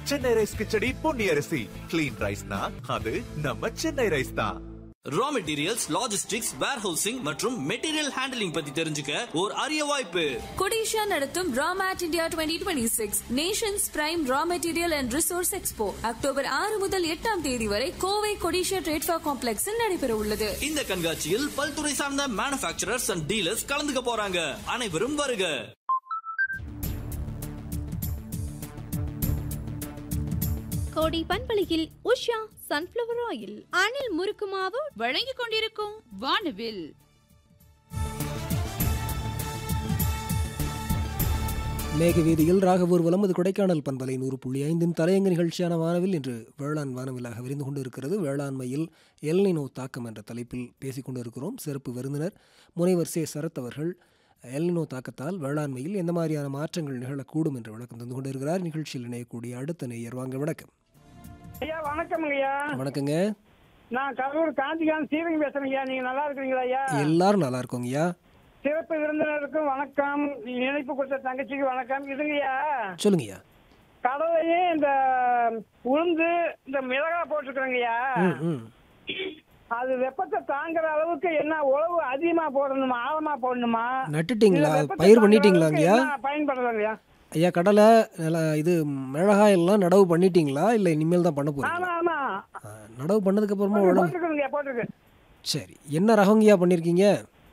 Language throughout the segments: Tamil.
சென்னை ரைஸ் கிச்சடி பொன்னி அரிசி கிளீன் ரைஸ்னா அது நம்ம சென்னை ரைஸ் தான் ரா மெட்டீரியல்ஸ் லாஜிஸ்டிக்ஸ் வேர்ஹவுசிங் மற்றும் மெட்டீரியல் ஹேண்டலிங் பத்தி தெரிஞ்சுக்க ஒரு அரிய வாய்ப்பு கொடிஷா நடத்தும் Ramat India twenty twenty six nations prime raw material and resource expo October ஆறு முதல் எட்டாம் தேதி வரை கோவை கொடிஷா ட்ரேட்ஃபா காம்ப்ளெக்ஸில் நடைபெற உள்ளது இந்த கண்காட்சியில் பல்துறை சார்ந்த மேனுபேக்சரர்ஸ் அண்ட் டீலர்ஸ் கலந்துக்க போறாங்க அனைவரும் வருக கோடி பண்பலையில் உஷா சன்ஃப்ளவர் ஆயில் அணில் முறுக்கு மாவு வழங்கிக் கொண்டிருக்கும் வானவில் மேக வீதியில் ராகவூர்வலம் அது கொடைக்கானல் பண்பலை நூறு புள்ளி ஐந்தின் தலையங்க நிகழ்ச்சியான வானவில் இன்று வேளாண் வானவிலாக விரிந்து கொண்டிருக்கிறது வேளாண்மையில் எல்னினோ தாக்கம் என்ற தலைப்பில் பேசிக் கொண்டிருக்கிறோம் சிறப்பு விருந்தினர் முனைவர் சே சரத் அவர்கள் எல்னினோ தாக்கத்தால் வேளாண்மையில் எந்த மாதிரியான மாற்றங்கள் நிகழக்கூடும் என்று விளக்கம் தந்து கொண்டிருக்கிறார் நிகழ்ச்சியில் இணையக்கூடிய அடுத்த நேயர் வாங்க வணக்கம் ஐயா வணக்கம் ஐயா வணக்கங்க நான் கரூர் காந்திகாந்த் சீரங்க பேசுறேன் ஐயா நீங்க நல்லா இருக்கிறீங்களா ஐயா எல்லாரும் நல்லா இருக்கோங்கய்யா சிறப்பு விருந்தினருக்கும் வணக்கம் இணைப்பு கொடுத்த தங்கச்சிக்கு வணக்கம் இதுங்கய்யா சொல்லுங்கய்யா கடலையே இந்த உளுந்து இந்த மிளகா போட்டிருக்கிறேங்கய்யா ம் ம் அது வெப்பத்தை தாங்குற அளவுக்கு என்ன உழவு அதிகமா போடணுமா ஆழமா போடணுமா நட்டுட்டீங்களா இல்ல வெப்பத்தை பயிர் தாங்குற பண்ணிட்டீங்களாங்கய்யா அளவுக்கு என்ன பயன்படுறதுங்கய்யா ஐயா கடலை நில இது மிளகாய் எல்லாம் நடவு பண்ணிட்டீங்களா இல்லை இனிமேல் தான் பண்ண ஆமா போறீங்களா ஆமா ஆ, நடவு பண்ணதுக்கு அப்புறமா உழவு போட்டிருக்குதுங்கய்யா போட்டிருக்கு சரி என்ன ரகங்கய்யா பண்ணியிருக்கீங்க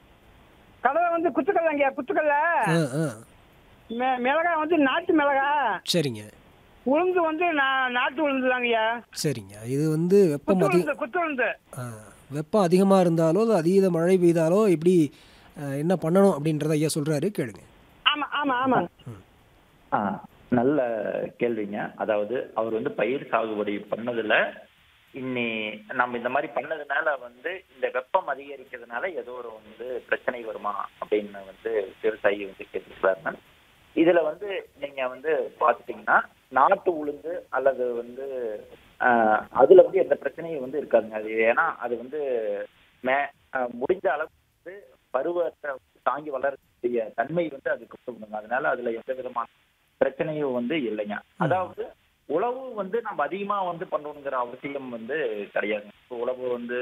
கடலை வந்து குத்துக்கல்லைங்கய்யா குத்துக்கல்ல ஆ ஆ மி- மிளகா வந்து நாட்டு மிளகா சரிங்க உளுந்து வந்து நா- நாட்டு உளுந்து தாங்கய்யா சரிங்க இது வந்து வெப்பம் குத்து அதிக உளுந்து குத்து உளுந்து ஆ, வெப்பம் அதிகமாக இருந்தாலோ இல்லை அதீத மழை பெய்தாலோ எப்படி ஆ, என்ன பண்ணணும் அப்படின்றத ஐயா சொல்கிறாரு கேளுங்க ஆமா ஆமா ஆமா ஆ, நல்ல கேள்விங்க அதாவது அவர் வந்து பயிர் சாகுபடி பண்ணதுல இன்னி நம்ம இந்த மாதிரி பண்ணதுனால வந்து இந்த வெப்பம் அதிகரிக்கிறதுனால ஏதோ ஒரு வந்து பிரச்சனை வருமா அப்படின்னு வந்து விவசாயி வந்து கேட்டுக்கிறாருங்க இதுல வந்து நீங்க வந்து பாத்துட்டீங்கன்னா நாட்டு உளுந்து அல்லது வந்து ஆஹ், அதுல வந்து எந்த பிரச்சனையும் வந்து இருக்காதுங்க அது ஏன்னா அது வந்து மே ஆஹ், முடிஞ்ச அளவுக்கு வந்து பருவத்தை தாங்கி வளரக்கூடிய தன்மை வந்து அதுக்கு கொடுக்கணுங்க அதனால அதுல எந்த விதமான பிரச்சனையும் வந்து இல்லைங்க அதாவது உழவு வந்து நம்ம அதிகமா வந்து பண்ணணுங்கிற அவசியம் வந்து கிடையாது இப்போ உழவு வந்து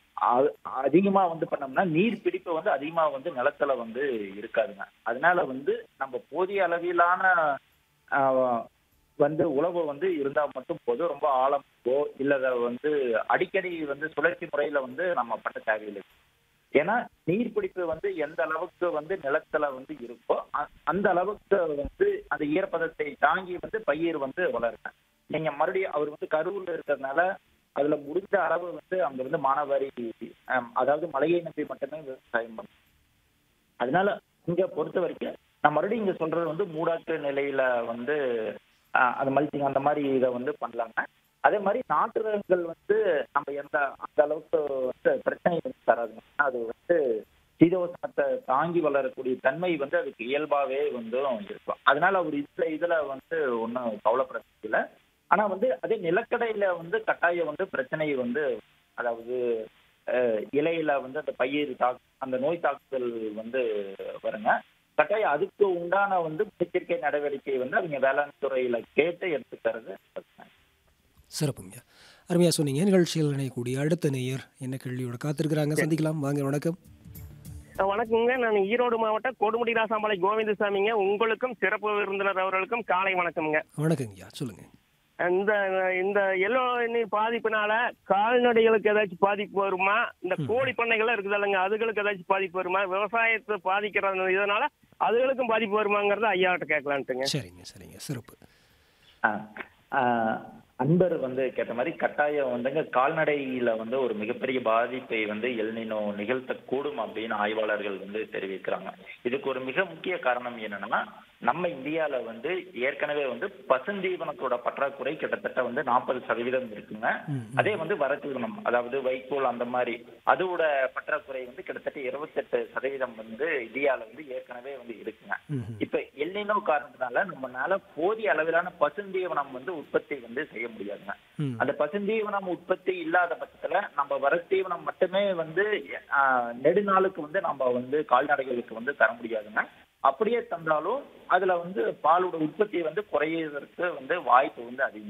அ- அதிகமா வந்து பண்ணோம்னா நீர் பிடிப்பு வந்து அதிகமா வந்து நிலத்துல வந்து இருக்காதுங்க அதனால வந்து நம்ம போதிய அளவிலான ஆஹ், வந்து உழவு வந்து இருந்தா மட்டும் போதும் ரொம்ப ஆழமோ இல்ல அத வந்து அடிக்கடி வந்து சுழற்சி முறையில வந்து நம்ம பண்ண தேவையில்லை ஏன்னா நீர்பிடிப்பு வந்து எந்த அளவுக்கு வந்து நிலத்துல வந்து இருக்கோ அ- அந்த அளவுக்கு வந்து அந்த ஈரப்பதத்தை தாங்கி வந்து பயிர் வந்து வளருங்க நீங்க மறுபடியும் அவர் வந்து கரூர்ல இருக்கிறதுனால அதுல முடிஞ்ச அளவு வந்து அங்க வந்து மானாவாரி ஆம், அதாவது மழையை நம்பி மட்டுமே விவசாயம் பண்ணும் அதனால இங்க பொறுத்த வரைக்கும் நான் மறுபடியும் இங்க சொல்றது வந்து மூடாக்கு நிலையில வந்து ஆஹ், அந்த மல்ச்சிங் அந்த மாதிரி இதை வந்து பண்ணலாங்க அதே மாதிரி நாட்டு ரகங்கள் வந்து நம்ம எந்த அந்த அளவுக்கு வந்து பிரச்சனை வந்து தராதுங்க ஏன்னா அது வந்து சீதோஷ்ணத்தை தாங்கி வளரக்கூடிய தன்மை வந்து அதுக்கு இயல்பாவே வந்து இருக்கும் அதனால அவர் இதுல இதுல வந்து ஒன்றும் கவலைப்பட இல்லை ஆனா வந்து அதே நிலக்கடையில வந்து கட்டாயம் வந்து பிரச்சனை வந்து அதாவது அஹ், இலையில வந்து அந்த பயிர் தாக்கு அந்த நோய் தாக்குதல் வந்து வருங்க கட்டாயம் அதுக்கு உண்டான வந்து முன்னெச்சரிக்கை நடவடிக்கை வந்து அவங்க வேளாண் துறையில கேட்டு எடுத்துக்கிறது சிறப்புங்க அருமையாக சொன்னீங்க நிகழ்ச்சியில் இணையக்கூடிய அடுத்த நேயர் என்ன கேள்வியோட காத்திருக்கிறாங்க சந்திக்கலாம் வாங்க வணக்கம் வணக்கங்க நான் ஈரோடு மாவட்டம் கொடுமுடி ராசாமலை கோவிந்தசாமிங்க உங்களுக்கும் சிறப்பு விருந்தினர் அவர்களுக்கும் காலை வணக்கம்ங்க வணக்கங்கய்யா சொல்லுங்க இந்த இந்த எல்லோ நீர் பாதிப்புனால கால்நடைகளுக்கு ஏதாச்சும் பாதிப்பு வருமா இந்த கோழி பண்ணைகள்லாம் இருக்குது இல்லைங்க அதுகளுக்கு ஏதாச்சும் பாதிப்பு வருமா விவசாயத்தை பாதிக்கிற இதனால அதுகளுக்கும் பாதிப்பு வருமாங்கிறத ஐயாட்ட கேட்கலான்ட்டுங்க சரிங்க சரிங்க சிறப்பு ஆஹ் ஆஹ் அன்பர் வந்து கேட்ட மாதிரி கட்டாயம் வந்துங்க கால்நடையில வந்து ஒரு மிகப்பெரிய பாதிப்பை வந்து எல்னினோ நிகழ்த்தக்கூடும் அப்படின்னு ஆய்வாளர்கள் வந்து தெரிவிக்கிறாங்க இதுக்கு ஒரு மிக முக்கிய காரணம் என்னன்னா நம்ம இந்தியால வந்து ஏற்கனவே வந்து பசுந்தீவனத்தோட பற்றாக்குறை கிட்டத்தட்ட வந்து நாற்பது சதவீதம் இருக்குங்க அதே வந்து வரத்தீவனம் அதாவது வைக்கோல் அந்த மாதிரி அதோட பற்றாக்குறை வந்து கிட்டத்தட்ட இருபத்தெட்டு சதவீதம் வந்து இந்தியால வந்து ஏற்கனவே வந்து இருக்குங்க இப்ப எல்லினோ காரணத்தினால நம்மனால போதிய அளவிலான பசுந்தீவனம் வந்து உற்பத்தி வந்து செய்ய முடியாதுங்க ம். அந்த பசுந்தீவனம் உற்பத்தி இல்லாத பட்சத்துல நம்ம வரத்தீவனம் மட்டுமே வந்து ஆஹ், நெடுநாளுக்கு வந்து நம்ம வந்து கால்நடைகளுக்கு வந்து தர முடியாதுங்க அப்படியே தந்தாலும் அதுல வந்து பாலோட உற்பத்தி வந்து குறையறதுக்கு வந்து வாய்ப்பு வந்து அதிகம்